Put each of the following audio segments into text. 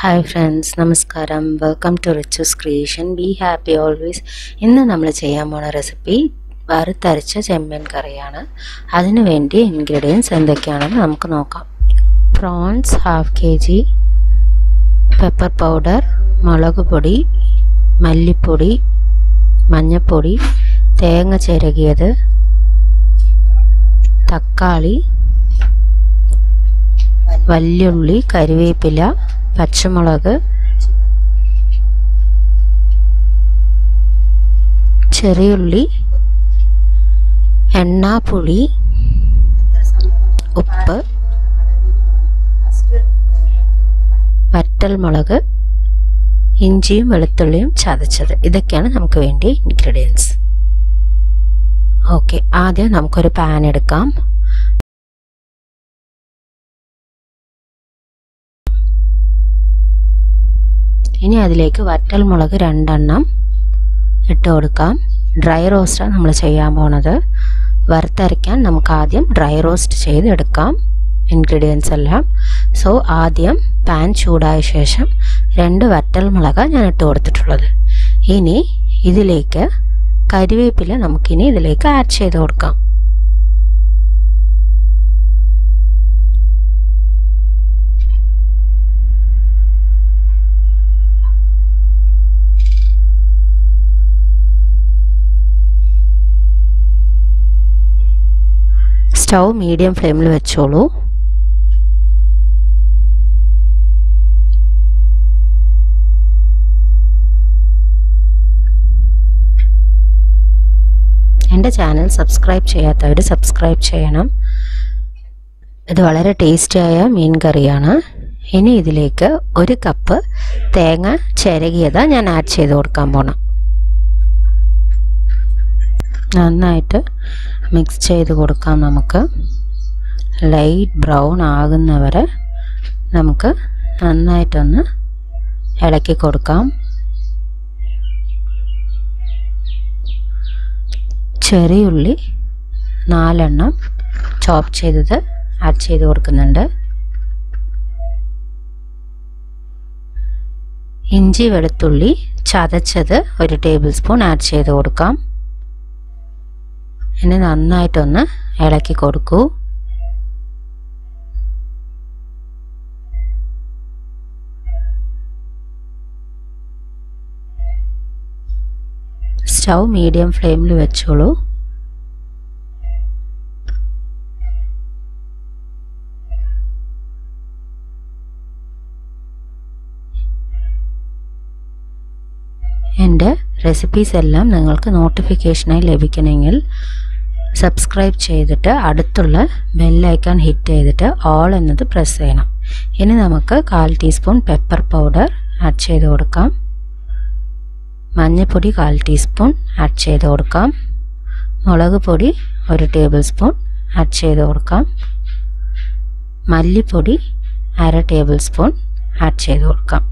hi friends നമസ്കാരം welcome to riches creation be happy always ഇന്ന് നമ്മൾ ചെയ്യാൻ പോണ റെസിപ്പി വറുത്തരച്ച ചെമ്മീൻ കറിയാണ് അതിനു വേണ്ടി ഇൻഗ്രീഡിയൻസ് എന്തൊക്കെയാണെന്ന് നമുക്ക് നോക്കാം prawns half K G pepper powder മുളക് പൊടി മല്ലിപ്പൊടി മഞ്ഞൾപ്പൊടി തേങ്ങ ചിരകിയത് തക്കാളി വല്യുള്ളി കരിവേപ്പില പച്ചമുളക് ചെറിയുള്ളി എണ്ണാപ്പുളി ഉപ്പ് വറ്റൽമുളക് ഇഞ്ചിയും വെളുത്തുള്ളിയും ചതച്ചത് ഇതൊക്കെയാണ് നമുക്ക് വേണ്ടി ഇൻഗ്രീഡിയൻസ് ഓക്കെ ആദ്യം നമുക്കൊരു പാൻ എടുക്കാം ഇനി അതിലേക്ക് വറ്റൽമുളക് രണ്ടെണ്ണം ഇട്ട് കൊടുക്കാം ഡ്രൈ റോസ്റ്റാണ് നമ്മൾ ചെയ്യാൻ പോണത് വറുത്തരയ്ക്കാൻ നമുക്ക് ആദ്യം ഡ്രൈ റോസ്റ്റ് ചെയ്തെടുക്കാം ഇൻഗ്രീഡിയൻസ് എല്ലാം സോ ആദ്യം പാൻ ചൂടായ ശേഷം രണ്ട് വറ്റൽമുളക് ഞാൻ ഇട്ട് കൊടുത്തിട്ടുള്ളത് ഇനി ഇതിലേക്ക് കരിവേപ്പില നമുക്കിനി ഇതിലേക്ക് ആഡ് ചെയ്ത് കൊടുക്കാം സ്റ്റൗ മീഡിയം ഫ്ലെയിമിൽ വെച്ചോളൂ എൻ്റെ ചാനൽ സബ്സ്ക്രൈബ് ചെയ്യാത്തവർ സബ്സ്ക്രൈബ് ചെയ്യണം ഇത് വളരെ ടേസ്റ്റിയായ മീൻ കറിയാണ് ഇനി ഇതിലേക്ക് ഒരു കപ്പ് തേങ്ങ ചിരകിയത് ഞാൻ ആഡ് ചെയ്ത് കൊടുക്കാൻ പോണം നന്നായിട്ട് മിക്സ് ചെയ്ത് കൊടുക്കാം നമുക്ക് ലൈറ്റ് ബ്രൗൺ ആകുന്നവരെ നമുക്ക് നന്നായിട്ടൊന്ന് ഇളക്കി കൊടുക്കാം ചെറിയുള്ളി നാലെണ്ണം ചോപ്പ് ചെയ്തത് ആഡ് ചെയ്ത് കൊടുക്കുന്നുണ്ട് ഇഞ്ചി വെളുത്തുള്ളി ചതച്ചത് ഒരു ടേബിൾ സ്പൂൺ ആഡ് ചെയ്ത് കൊടുക്കാം ഇനി നന്നായിട്ടൊന്ന് ഇളക്കി കൊടുക്കൂ സ്റ്റൗ മീഡിയം ഫ്ലെയിമിൽ വെച്ചോളൂ എൻ്റെ റെസിപ്പീസ് എല്ലാം നിങ്ങൾക്ക് നോട്ടിഫിക്കേഷനായി ലഭിക്കണമെങ്കിൽ സബ്സ്ക്രൈബ് ചെയ്തിട്ട് അടുത്തുള്ള ബെല്ലൈക്കൺ ഹിറ്റ് ചെയ്തിട്ട് ഓൾ എന്നത് പ്രസ് ചെയ്യണം ഇനി നമുക്ക് കാൽ ടീസ്പൂൺ പെപ്പർ പൗഡർ ആഡ് ചെയ്ത് കൊടുക്കാം മഞ്ഞൾപ്പൊടി കാൽ ടീസ്പൂൺ ആഡ് ചെയ്ത് കൊടുക്കാം മുളക് പൊടി ഒരു ടേബിൾ സ്പൂൺ ആഡ് ചെയ്ത് കൊടുക്കാം മല്ലിപ്പൊടി അര ടേബിൾ സ്പൂൺ ആഡ് ചെയ്ത് കൊടുക്കാം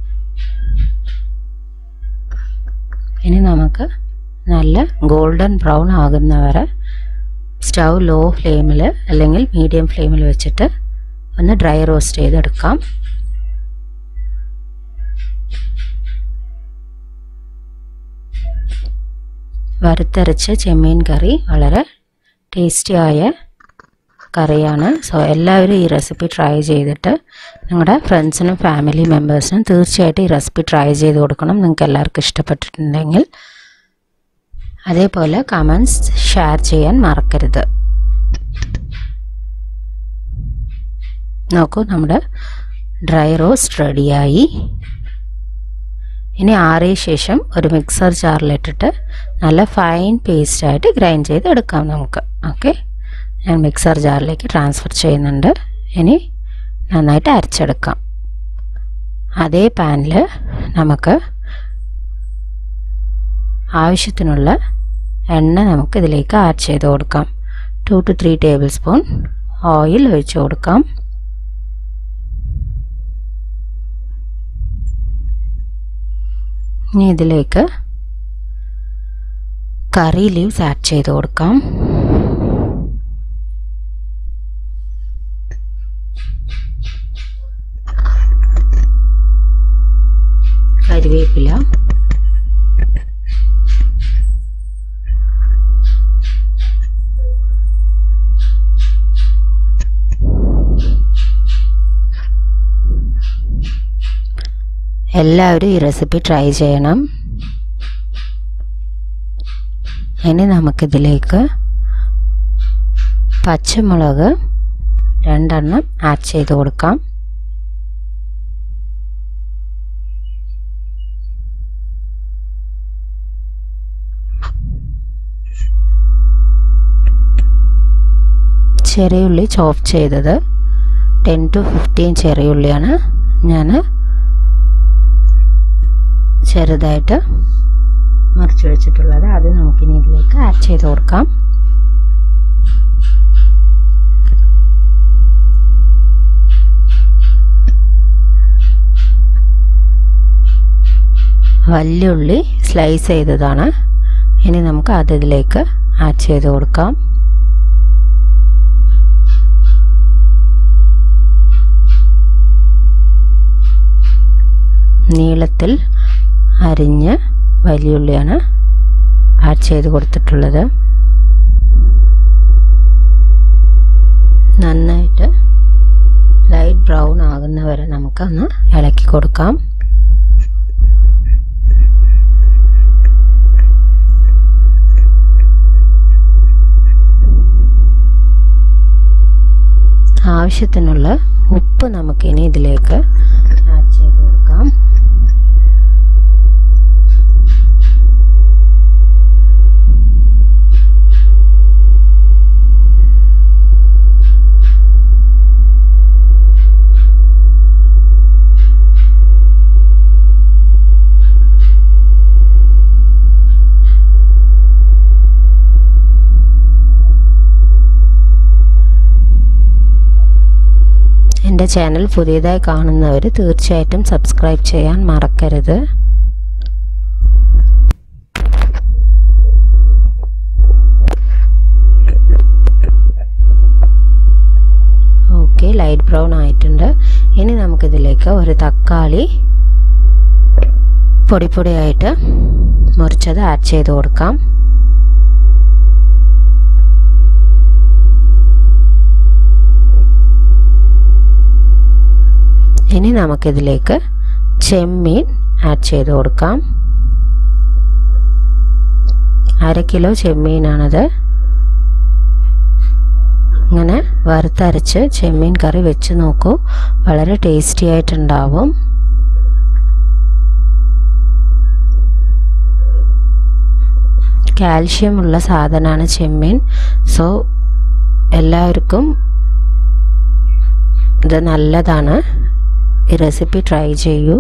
ഇനി നമുക്ക് നല്ല ഗോൾഡൻ ബ്രൗൺ ആകുന്നവരെ സ്റ്റൗ ലോ ഫ്ലെയിമിൽ അല്ലെങ്കിൽ മീഡിയം ഫ്ലെയിമിൽ വെച്ചിട്ട് ഒന്ന് ഡ്രൈ റോസ്റ്റ് ചെയ്തെടുക്കാം വറുത്തരച്ച ചെമ്മീൻ കറി വളരെ ടേസ്റ്റിയായ കറിയാണ് സോ എല്ലാവരും ഈ റെസിപ്പി ട്രൈ ചെയ്തിട്ട് നിങ്ങളുടെ ഫ്രണ്ട്സിനും ഫാമിലി മെമ്പേഴ്സിനും തീർച്ചയായിട്ടും ഈ റെസിപ്പി ട്രൈ ചെയ്ത് കൊടുക്കണം നിങ്ങൾക്ക് എല്ലാവർക്കും ഇഷ്ടപ്പെട്ടിട്ടുണ്ടെങ്കിൽ അതേപോലെ കമൻസ് ഷെയർ ചെയ്യാൻ മറക്കരുത് നോക്കൂ നമ്മുടെ ഡ്രൈ റോസ്റ്റ് റെഡിയായി ഇനി ആറിയ ശേഷം ഒരു മിക്സർ ജാറിലിട്ടിട്ട് നല്ല ഫൈൻ പേസ്റ്റായിട്ട് ഗ്രൈൻഡ് ചെയ്ത് എടുക്കാം നമുക്ക് ഓക്കെ ഞാൻ മിക്സർ ജാറിലേക്ക് ട്രാൻസ്ഫർ ചെയ്യുന്നുണ്ട് ഇനി നന്നായിട്ട് അരച്ചെടുക്കാം അതേ പാനിൽ നമുക്ക് ആവശ്യത്തിനുള്ള എണ്ണ നമുക്ക് ഇതിലേക്ക് ആഡ് ചെയ്ത് കൊടുക്കാം two to three tablespoon oil ഒഴിച്ചു കൊടുക്കാം ഇനി ഇതിലേക്ക് കറി ലീവ്സ് ആഡ് ചെയ്ത് കൊടുക്കാം കരിവേപ്പില എല്ലാവരും ഈ റെസിപ്പി ട്രൈ ചെയ്യണം ഇനി നമുക്കിതിലേക്ക് പച്ചമുളക് രണ്ടെണ്ണം ആഡ് ചെയ്ത് കൊടുക്കാം ചെറിയുള്ളി ചോപ്പ് ചെയ്തത് ടെൻ ടു ഫിഫ്റ്റീൻ ചെറിയുള്ളിയാണ് ഞാൻ ചെറുതായിട്ട് മുറിച്ച് വെച്ചിട്ടുള്ളത് അത് നമുക്കിനി ഇതിലേക്ക് ആഡ് ചെയ്ത് കൊടുക്കാം വല്യുള്ളി സ്ലൈസ് ചെയ്തതാണ് ഇനി നമുക്ക് അത് ഇതിലേക്ക് ആഡ് ചെയ്ത് കൊടുക്കാം നീളത്തിൽ അരിഞ്ഞ് വലിയുള്ളിയാണ് ആഡ് ചെയ്ത് കൊടുത്തിട്ടുള്ളത് നന്നായിട്ട് ലൈറ്റ് ബ്രൗൺ ആകുന്ന വരെ നമുക്കൊന്ന് ഇളക്കി കൊടുക്കാം ആവശ്യത്തിനുള്ള ഉപ്പ് നമുക്കിനി ഇതിലേക്ക് ആഡ് ചെയ്ത് കൊടുക്കാം എൻ്റെ ചാനൽ പുതിയതായി കാണുന്നവർ തീർച്ചയായിട്ടും സബ്സ്ക്രൈബ് ചെയ്യാൻ മറക്കരുത് ഓക്കെ ലൈറ്റ് ബ്രൗൺ ആയിട്ടുണ്ട് ഇനി നമുക്കിതിലേക്ക് ഒരു തക്കാളി പൊടി പൊടിയായിട്ട് മുറിച്ചത് ആഡ് ചെയ്ത് കൊടുക്കാം ഇനി നമുക്കിതിലേക്ക് ചെമ്മീൻ ആഡ് ചെയ്ത് കൊടുക്കാം അര കിലോ ചെമ്മീനാണത് ഇങ്ങനെ വറുത്തരച്ച് ചെമ്മീൻ കറി വെച്ച് നോക്കൂ വളരെ ടേസ്റ്റി ആയിട്ടുണ്ടാവും കാൽഷ്യം ഉള്ള സാധനമാണ് ചെമ്മീൻ സോ എല്ലാവർക്കും ഇത് നല്ലതാണ് ഈ റെസിപ്പി ട്രൈ ചെയ്യൂ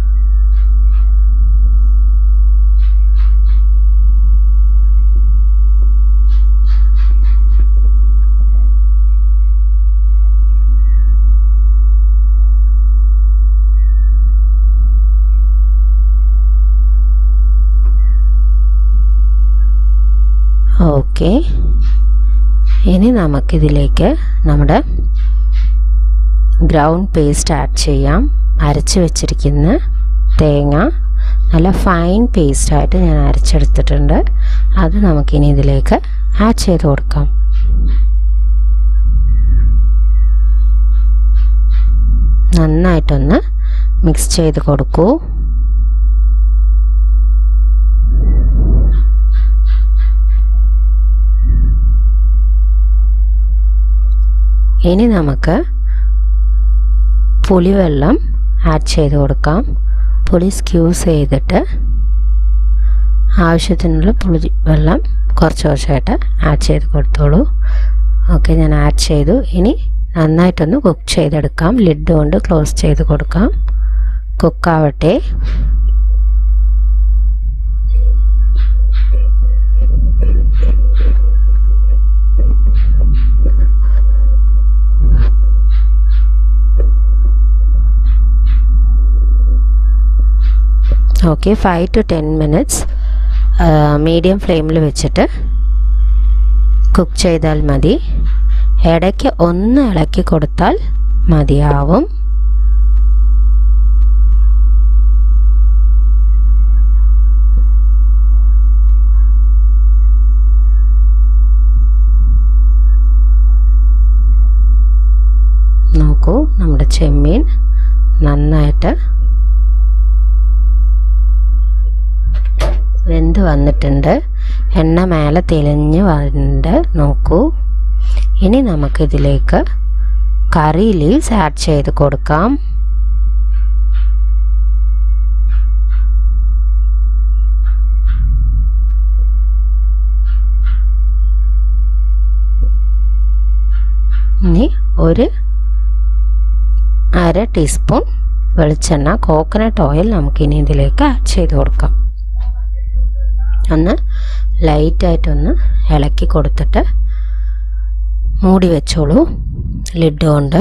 ഓക്കെ ഇനി നമുക്കിതിലേക്ക് നമ്മുടെ ഗ്രൗൺ പേസ്റ്റ് ആഡ് ചെയ്യാം അരച്ച് വെച്ചിരിക്കുന്ന തേങ്ങ നല്ല ഫൈൻ പേസ്റ്റായിട്ട് ഞാൻ അരച്ചെടുത്തിട്ടുണ്ട് അത് നമുക്കിനി ഇതിലേക്ക് ആഡ് ചെയ്ത് കൊടുക്കാം നന്നായിട്ടൊന്ന് മിക്സ് ചെയ്ത് കൊടുക്കൂ ഇനി നമുക്ക് പുളിവെള്ളം ആഡ് ചെയ്ത് കൊടുക്കാം പുളി സ്ക്യൂസ് ചെയ്തിട്ട് ആവശ്യത്തിനുള്ള പുളി വെള്ളം കുറച്ച് കുറച്ചായിട്ട് ആഡ് ചെയ്ത് കൊടുത്തോളൂ ഓക്കെ ഞാൻ ആഡ് ചെയ്തു ഇനി നന്നായിട്ടൊന്ന് കുക്ക് ചെയ്തെടുക്കാം ലിഡ് കൊണ്ട് ക്ലോസ് ചെയ്ത് കൊടുക്കാം കുക്കാവട്ടെ okay five to ten minutes medium ഫ്ലെയിമിൽ വെച്ചിട്ട് കുക്ക് ചെയ്താൽ മതി ഇടയ്ക്ക് ഒന്ന് ഇളക്കി കൊടുത്താൽ മതിയാവും നോക്കൂ നമ്മുടെ ചെമ്മീൻ നന്നായിട്ട് വെന്ത് വന്നിട്ടുണ്ട് എണ്ണ മേലെ തെളിഞ്ഞ് വന്നിട്ടുണ്ട് നോക്കൂ ഇനി നമുക്കിതിലേക്ക് കറി ലീവ്സ് ആഡ് ചെയ്ത് കൊടുക്കാം ഇനി ഒരു അര ടീസ്പൂൺ വെളിച്ചെണ്ണ കോക്കനട്ട് ഓയിൽ നമുക്കിനി ഇതിലേക്ക് ആഡ് ചെയ്ത് കൊടുക്കാം ഒന്ന് ലൈറ്റായിട്ടൊന്ന് ഇളക്കി കൊടുത്തിട്ട് മൂടി വെച്ചോളൂ ലിഡ് കൊണ്ട്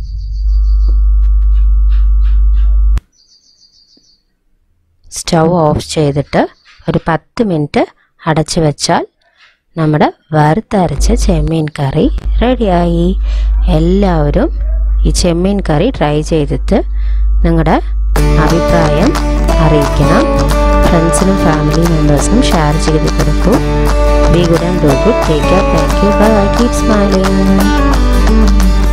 സ്റ്റൗ ഓഫ് ചെയ്തിട്ട് ഒരു പത്ത് മിനിറ്റ് അടച്ചു വെച്ചാൽ നമ്മുടെ വറുത്തരച്ച ചെമ്മീൻ കറി റെഡിയായി എല്ലാവരും ഈ ചെമ്മീൻ കറി ട്രൈ ചെയ്തിട്ട് നിങ്ങളുടെ അഭിപ്രായം അറിയിക്കണം ഫ്രണ്ട്സിനും ഫാമിലി മെമ്പേഴ്സിനും ഷെയർ ചെയ്ത് കൊടുക്കൂ be good and do good take care thank you bye keep smiling